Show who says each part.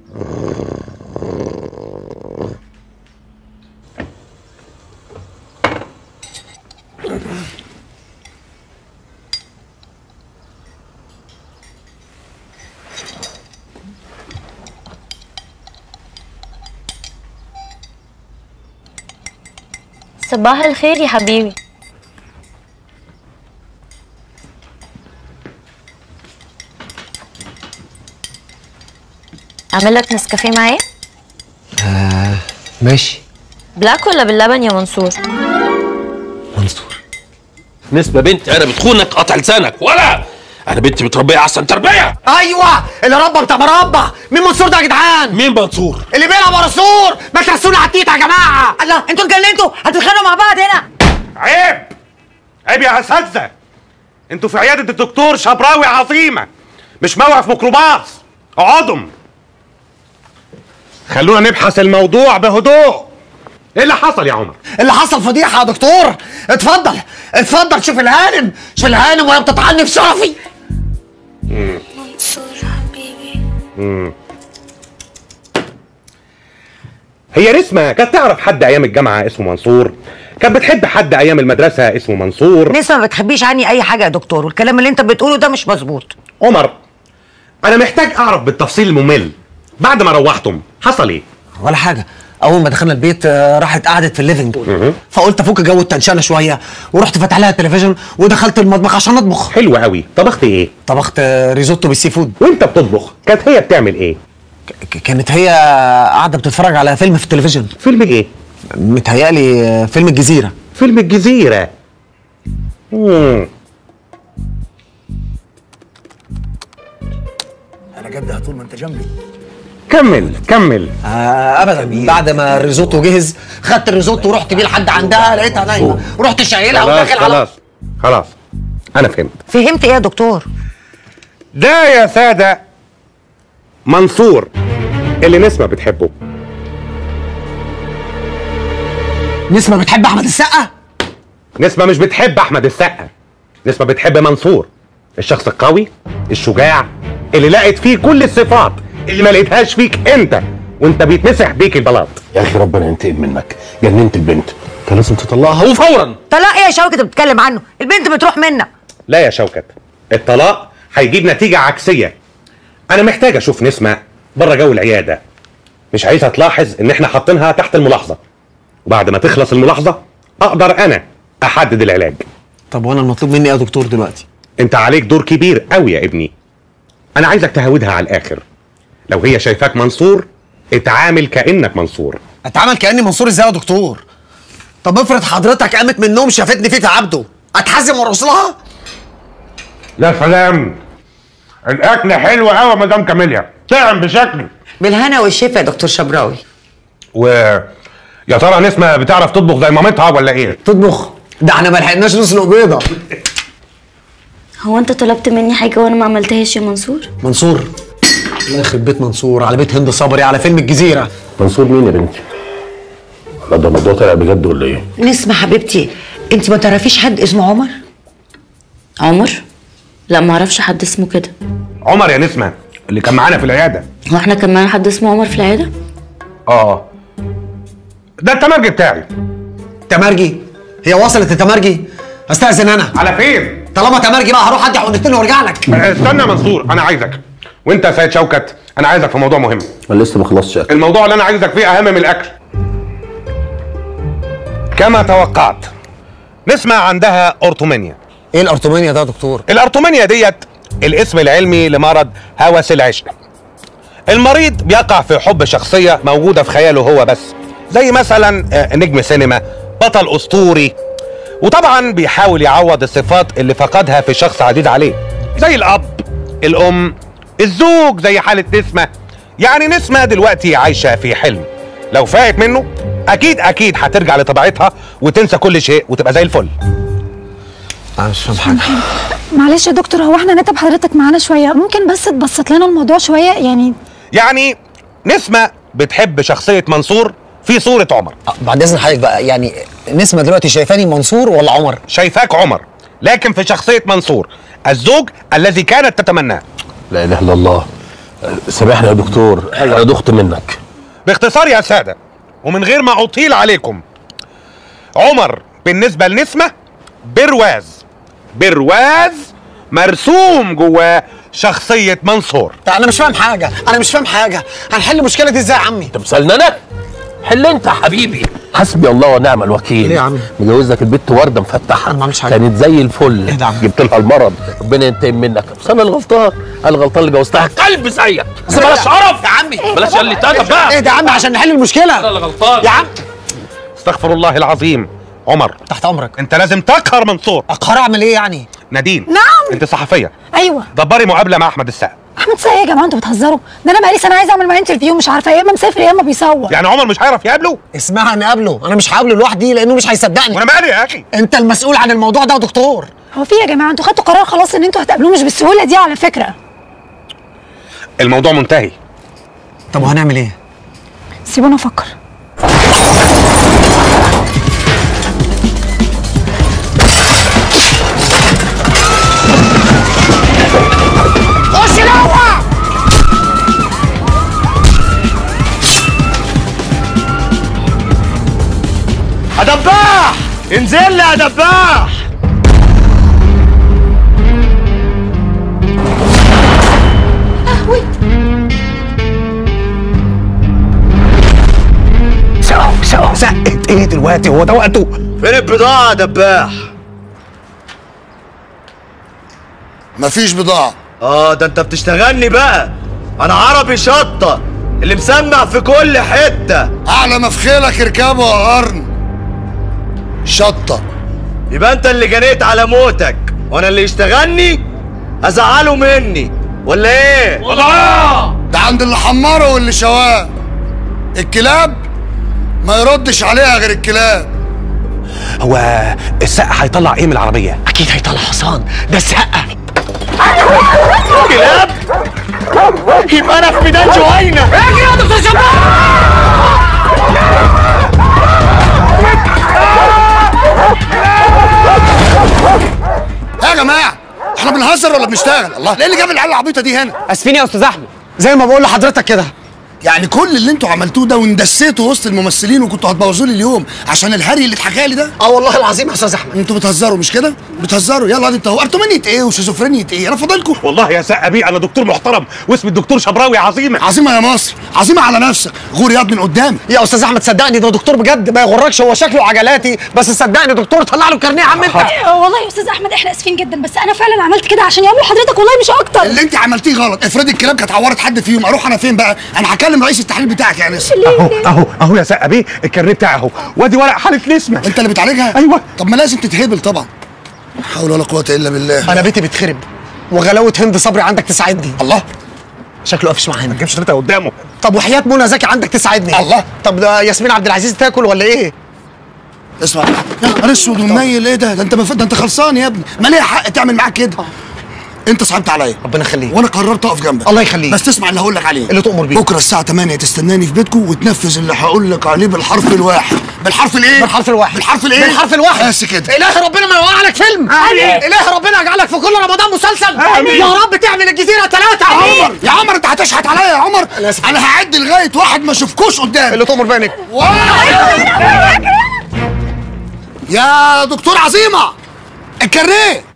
Speaker 1: صباح الخير يا حبيبي اعمل لك نسكافيه معايا
Speaker 2: ماشي
Speaker 1: بلاك ولا باللبن يا منصور
Speaker 2: منصور
Speaker 3: نسبة بنت انا بتخونك قطع لسانك ولا انا بنتي متربية احسن تربية
Speaker 2: ايوه اللي ربى بتاع مربى مين منصور ده يا جدعان
Speaker 3: مين منصور
Speaker 2: اللي بيلعب ورا السور ما ترسونا على التيتا يا جماعه الله انتوا اتجننتوا هتتخانقوا مع بعض هنا
Speaker 4: عيب عيب يا اساتذه انتوا في عياده الدكتور شبراوي عظيمه مش موقف ميكروباص اقعدوا خلونا نبحث الموضوع بهدوء ايه اللي حصل يا عمر
Speaker 2: اللي حصل فضيحه يا دكتور اتفضل اتفضل شوف الهانم شوف الهانم وهي بتطعني في شرفي
Speaker 1: منصور حبيبي
Speaker 4: هي نسمة كانت تعرف حد ايام الجامعه اسمه منصور كانت بتحب حد ايام المدرسه اسمه منصور
Speaker 2: نسمة ما بتخبيش عني اي حاجه يا دكتور والكلام اللي انت بتقوله ده مش مظبوط
Speaker 4: عمر انا محتاج اعرف بالتفصيل الممل بعد ما روحتم حصل ايه
Speaker 2: ولا حاجه اول ما دخلنا البيت آه، راحت قعدت في الليفنج فقلت افك جو التنشانه شويه ورحت فاتح لها التلفزيون ودخلت المطبخ عشان اطبخ
Speaker 4: حلو قوي طبخت ايه
Speaker 2: طبخت آه، ريزوتو بالسي فود
Speaker 4: وانت بتطبخ كانت هي بتعمل ايه
Speaker 2: ك- كانت هي قاعده بتتفرج على فيلم في التلفزيون
Speaker 4: فيلم ايه
Speaker 2: متهيألي آه، فيلم الجزيره
Speaker 4: فيلم الجزيره مم.
Speaker 2: انا جد طول ما انت جنبي
Speaker 4: كمل كمل
Speaker 2: آه ابدا بعد ما الريزوتو جهز خدت الريزوتو ورحت بيه لحد عندها لقيتها نايمه ورحت شايلها
Speaker 4: خلاص
Speaker 2: وداخل على
Speaker 4: خلاص خلاص انا فهمت
Speaker 2: فهمت ايه يا دكتور
Speaker 4: ده يا ساده منصور اللي نسمه بتحبه
Speaker 2: نسمه بتحب احمد السقا
Speaker 4: نسمه مش بتحب احمد السقا نسمه بتحب منصور الشخص القوي الشجاع اللي لقت فيه كل الصفات اللي ما لقيتهاش فيك انت وانت بيتمسح بيك البلاط
Speaker 3: يا اخي ربنا ينتقم منك جننت البنت كان لازم تطلقها وفورا
Speaker 2: طلاق ايه يا شوكة انت بتتكلم عنه البنت بتروح منا
Speaker 4: لا يا شوكت الطلاق هيجيب نتيجة عكسية أنا محتاج أشوف نسمة بره جو العيادة مش عايزها تلاحظ إن إحنا حاطينها تحت الملاحظة وبعد ما تخلص الملاحظة أقدر أنا أحدد العلاج
Speaker 2: طب وانا المطلوب مني ايه يا دكتور دلوقتي
Speaker 4: أنت عليك دور كبير قوي يا ابني أنا عايزك تهودها على الآخر لو هي شايفاك منصور اتعامل كأنك منصور
Speaker 2: اتعامل كاني منصور ازاي يا دكتور طب افرض حضرتك قامت من النوم شافتني فيك عبده اتحزم وارقص لها
Speaker 4: يا سلام الأكل حلو قوي يا مدام كاميليا طعم بشكل
Speaker 5: بالهنا والشفا يا دكتور شبراوي
Speaker 4: و يا ترى نسمة بتعرف تطبخ زي مامتها ولا ايه؟
Speaker 2: تطبخ ده احنا ما لحقناش نسلق بيضه
Speaker 1: هو انت طلبت مني حاجه وانا ما عملتهاش يا منصور
Speaker 2: منصور الله يخرب بيت منصور على بيت هند صبري على فيلم الجزيره
Speaker 3: منصور مين يا بنتي؟ لا ده الموضوع طلع بجد ولا ايه؟
Speaker 5: نسمة حبيبتي انت ما تعرفيش حد اسمه عمر
Speaker 1: عمر لا ما اعرفش حد اسمه كده
Speaker 4: عمر يا نسمة اللي كان معانا في العيادة
Speaker 1: هو احنا كان معانا حد اسمه عمر في العياده
Speaker 4: اه ده التمرجي بتاعي
Speaker 2: تمرجي هي وصلت لتمرجي استاذن انا
Speaker 4: على فين؟
Speaker 2: طالما تمرجي بقى هروح ادي حقنتين وارجع لك
Speaker 4: استنى يا منصور انا عايزك وانت يا سيد شوكت انا عايزك في موضوع مهم
Speaker 3: انا لسه ما خلصتش اكل
Speaker 4: الموضوع اللي انا عايزك فيه اهم من الاكل كما توقعت نسمة عندها اورتومانيا
Speaker 2: ايه الارتومانيا ده يا دكتور
Speaker 4: الارتومانيا ديت الاسم العلمي لمرض هوس العشق المريض بيقع في حب شخصية موجودة في خياله هو بس زي مثلا آه، نجم سينما بطل اسطوري وطبعا بيحاول يعوض الصفات اللي فقدها في شخص عزيز عليه زي الاب الام الزوج زي حالة نسمة يعني نسمة دلوقتي عايشة في حلم لو فاقت منه اكيد اكيد هترجع لطبيعتها وتنسى كل شيء وتبقى زي الفل
Speaker 2: انا مش فاهم حاجه
Speaker 6: معلش يا دكتور هو احنا نتعب حضرتك معانا شويه ممكن بس تبسط لنا الموضوع شويه يعني
Speaker 4: يعني نسمة بتحب شخصية منصور في صورة عمر
Speaker 2: آه، بعد اذن حضرتك بقى يعني نسمه دلوقتي شايفاني منصور ولا عمر
Speaker 4: شايفاك عمر لكن في شخصية منصور الزوج الذي كانت تتمناه
Speaker 3: لا اله الا الله سامحني يا دكتور انا دخت منك
Speaker 4: باختصار يا ساده ومن غير ما اطيل عليكم عمر بالنسبه لنسمه برواز برواز مرسوم جواه شخصيه منصور
Speaker 2: انا مش فاهم حاجه انا مش فاهم حاجه هنحل المشكله دي ازاي يا عمي
Speaker 3: انت مسالني انا حل انت يا حبيبي حسبي الله ونعم الوكيل
Speaker 2: ليه يا عم؟
Speaker 3: مجوز لك البت ورده مفتحه
Speaker 2: أنا ما عملتش حاجة.
Speaker 3: كانت زي الفل
Speaker 2: إيه ده يا عم؟
Speaker 3: جبت لها المرض ربنا ينتقم منك بس انا الغلطان انا الغلطان اللي جوزتها كلب زيك بس بلاش قرف
Speaker 2: يا عمي
Speaker 3: بلاش قله ادب بقى
Speaker 2: ايه ده يا عم عشان نحل المشكله
Speaker 3: انا اللي غلطان
Speaker 2: يا عم
Speaker 4: استغفر الله العظيم عمر
Speaker 2: تحت امرك
Speaker 4: انت لازم تقهر منصور
Speaker 2: اقهر اعمل ايه يعني
Speaker 4: نادين
Speaker 6: نعم.
Speaker 4: انت صحفيه
Speaker 6: ايوه
Speaker 4: دبري مقابله مع احمد السقا
Speaker 6: احمد سايق يا جماعه انتوا بتهزروا ده انا بقالي سنه عايزه اعمل معاه انترفيو مش عارفه يا اما مسافر يا اما بيصور
Speaker 4: يعني عمر مش هيعرف يقابله
Speaker 2: اسمها نقابله انا مش هقابله لوحدي لانه مش هيصدقني
Speaker 4: وانا مالي يا اخي
Speaker 2: انت المسؤول عن الموضوع ده يا دكتور
Speaker 6: هو في يا جماعه انتوا خدتوا قرار خلاص ان انتوا هتقابلوه مش بالسهوله دي على فكره
Speaker 4: الموضوع منتهي
Speaker 2: طب وهنعمل ايه
Speaker 6: سيبونا افكر
Speaker 2: خش جوه
Speaker 7: يا دباح انزل لي يا دباح
Speaker 2: سقت ايه دلوقتي هو ده وقته
Speaker 7: فين البضاعة يا دباح
Speaker 8: مفيش بضاعة
Speaker 7: اه ده انت بتشتغلني بقى انا عربي شطة اللي مسمع في كل حتة
Speaker 8: أعلى ما في خيلك اركبه يا قرن شطة
Speaker 7: يبقى انت اللي جنيت على موتك وانا اللي يشتغلني ازعله مني ولا ايه
Speaker 8: ده عند اللي حمره واللي شواه الكلاب ما يردش عليها غير الكلاب
Speaker 4: هو السقا هيطلع ايه من العربيه
Speaker 2: اكيد هيطلع حصان ده السقه
Speaker 7: يبقى انا في ميدان جهينة
Speaker 8: يا جماعة احنا بنهزر ولا بنشتغل الله ايه اللي جاب العيال العبيطة دي هنا
Speaker 2: اسفين يا استاذ احمد زي ما بقول لحضرتك كده
Speaker 8: يعني كل اللي انتوا عملتوه ده واندسيتوا وسط الممثلين وكنتوا هتبوظوا لي اليوم عشان الهري اللي اتحكى لي ده
Speaker 2: اه والله العظيم يا استاذ احمد
Speaker 8: انتوا بتهزروا مش كده بتهزروا يلا انت هو ارتمانية ايه وشيزوفرينية ايه انا فاضلكم
Speaker 4: والله يا سقا بيه انا دكتور محترم واسمي الدكتور شبراوي عظيمه
Speaker 8: عظيمة يا مصر عظيمة على نفسك غور ياض من قدامي
Speaker 2: يا استاذ احمد صدقني ده دكتور بجد ما يغركش هو شكله عجلاتي بس صدقني دكتور طلع له كارنيه يا عم انت
Speaker 6: والله يا استاذ احمد احنا اسفين جدا بس انا فعلا عملت كده عشان يقابلوا حضرتك والله مش اكتر
Speaker 8: اللي انت عملتيه غلط افرضي الكلاب كانت عورت حد فيهم اروح انا فين بقى انا هكلم رئيس التحليل بتاعك يا نسر
Speaker 4: اهو اهو اهو يا سقا بيه الكارنيه بتاعي اهو وادي ورق حاله نسمه
Speaker 8: انت اللي بتعالجها
Speaker 4: ايوه.
Speaker 8: طب ما لازم تتهبل طبعا لا حول ولا قوه الا بالله
Speaker 2: انا بيتي بتخرب وغلاوه هند صبري عندك تساعدني
Speaker 8: الله
Speaker 2: شكله قافش معانا
Speaker 4: جيبش ثلاثه قدامه
Speaker 2: طب وحياه منى زكي عندك تساعدني
Speaker 8: الله.
Speaker 2: طب ده ياسمين عبد العزيز تاكل ولا ايه
Speaker 8: اسمع يا نهار اسود ومنيل ايه ده ده انت مف... ده انت خلصان يا ابني ما ليه حق تعمل معاك كده انت صعبت عليا
Speaker 2: ربنا يخليك
Speaker 8: وانا قررت اقف جنبك
Speaker 2: الله يخليك.
Speaker 8: بس تسمع اللي هقول لك عليه
Speaker 2: اللي تؤمر بيه.
Speaker 8: بكره الساعه 8 تستناني في بيتكم وتنفذ اللي هقول لك عليه بالحرف الواحد بالحرف الايه
Speaker 2: بالحرف الواحد
Speaker 8: بالحرف الايه
Speaker 2: بالحرف الواحد
Speaker 8: بس كده
Speaker 2: الهي ربنا ما يوقع لك فيلم
Speaker 4: آمين.
Speaker 2: الهي ربنا يجعلك في كل رمضان مسلسل
Speaker 4: آمين.
Speaker 2: يا رب تعمل الجزيره ثلاثه
Speaker 8: عمر يا عمر انت هتشحت عليا يا عمر
Speaker 2: أنا آسف.
Speaker 8: انا هعد لغايه واحد ما اشوفكوش قدامي
Speaker 2: اللي تؤمر بينك
Speaker 8: واحد. يا دكتور عظيمه الكارنيه